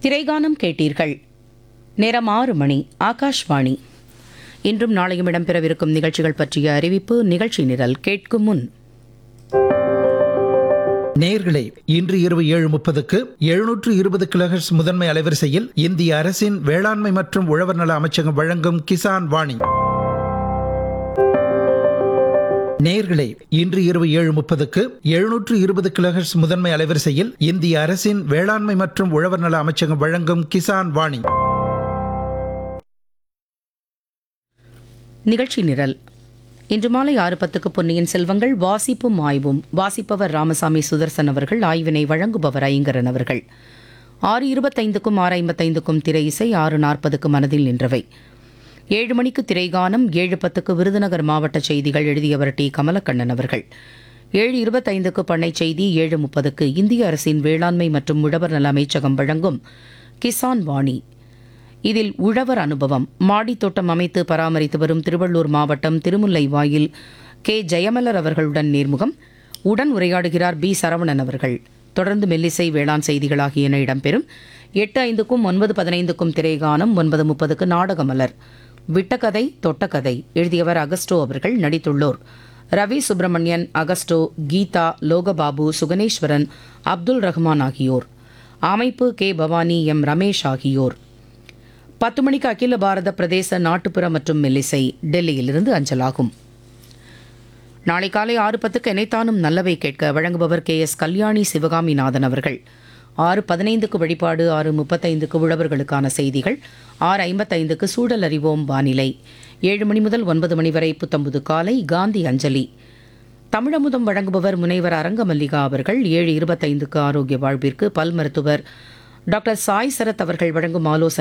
திரைகானம் கேட்டீர்கள் நேரம் ஆறு மணி ஆகாஷ்வாணி இன்றும் நாளையும் இடம்பெறவிருக்கும் நிகழ்ச்சிகள் பற்றிய அறிவிப்பு நிகழ்ச்சி நிரல் கேட்கும் முன் நேயர்களே இன்று இரவு ஏழு முப்பதுக்கு எழுநூற்று இருபது கிலோஹெர்ட்ஸ் முதன்மை அலைவரிசையில் இந்திய அரசின் வேளாண்மை மற்றும் உழவர் நல அமைச்சகம் வழங்கும் கிசான் வாணி நேயர்களே இன்று இரவு ஏழு முப்பதுக்கு எழுநூற்று இருபது கிலோஹெர்ட்ஸ் முதன்மை அலைவரிசையில் இந்திய அரசின் வேளாண்மை மற்றும் உழவர் நல அமைச்சகம் வழங்கும் கிசான் வாணி நிகழ்ச்சி நிரல் இன்று மாலை ஆறு பத்துக்கு பொன்னியின் செல்வங்கள் வாசிப்பும் ஆய்வும் வாசிப்பவர் ராமசாமி சுதர்சன் அவர்கள் ஆய்வினை வழங்குபவர் ஐங்கரன் அவர்கள் ஆறு இருபத்தைந்துக்கும் ஆறு ஐம்பத்தைந்துக்கும் திரை இசை ஆறு நாற்பதுக்கு மனதில் நின்றவை ஏழு மணிக்கு திரைகானம் ஏழு பத்துக்கு விருதுநகர் மாவட்ட செய்திகள் எழுதியவர் டி கமலக்கண்ணன் அவர்கள் ஏழு இருபத்தைந்துக்கு பண்ணை செய்தி ஏழு முப்பதுக்கு இந்திய அரசின் வேளாண்மை மற்றும் உழவர் நல அமைச்சகம் வழங்கும் கிசான் வாணி இதில் உழவர் அனுபவம் மாடித் தோட்டம் அமைத்து பராமரித்து வரும் திருவள்ளூர் மாவட்டம் திருமுல்லை வாயில் கே ஜெயமலர் அவர்களுடன் நேர்முகம் உடன் உரையாடுகிறார் பி சரவணன் அவர்கள் தொடர்ந்து மெல்லிசை வேளாண் செய்திகள் ஆகியன இடம்பெறும் எட்டு ஐந்துக்கும் ஒன்பது பதினைந்துக்கும் திரைகானம் ஒன்பது முப்பதுக்கு நாடகமலர் விட்டகதை தொட்டக்கதை எழுதியவர் அகஸ்டோ அவர்கள் நடித்துள்ளோர் ரவி சுப்பிரமணியன் அகஸ்டோ கீதா லோகபாபு சுகனேஸ்வரன் அப்துல் ரஹ்மான் ஆகியோர் அமைப்பு கே பவானி எம் ரமேஷ் ஆகியோர் பத்து மணிக்கு அகில பாரத பிரதேச நாட்டுப்புற மற்றும் மெல்லிசை டெல்லியிலிருந்து அஞ்சலாகும் நாளை காலை ஆறு பத்துக்கு எனைத்தானும் நல்லவை கேட்க வழங்குபவர் கே எஸ் கல்யாணி சிவகாமிநாதன் அவர்கள் ஆறு பதினைந்துக்கு வழிபாடு ஆறு முப்பத்தைந்துக்கு உழவர்களுக்கான செய்திகள் ஆறு ஐம்பத்தைந்துக்கு சூழல் அறிவோம் வானிலை ஏழு மணி முதல் ஒன்பது மணி வரை புத்தம்புது காலை காந்தி அஞ்சலி தமிழமுதம் வழங்குபவர் முனைவர் அரங்கமல்லிகா அவர்கள் ஏழு இருபத்தைந்துக்கு ஆரோக்கிய வாழ்விற்கு பல் மருத்துவர் டாக்டர் சாய் சரத் அவர்கள் வழங்கும் ஆலோசனை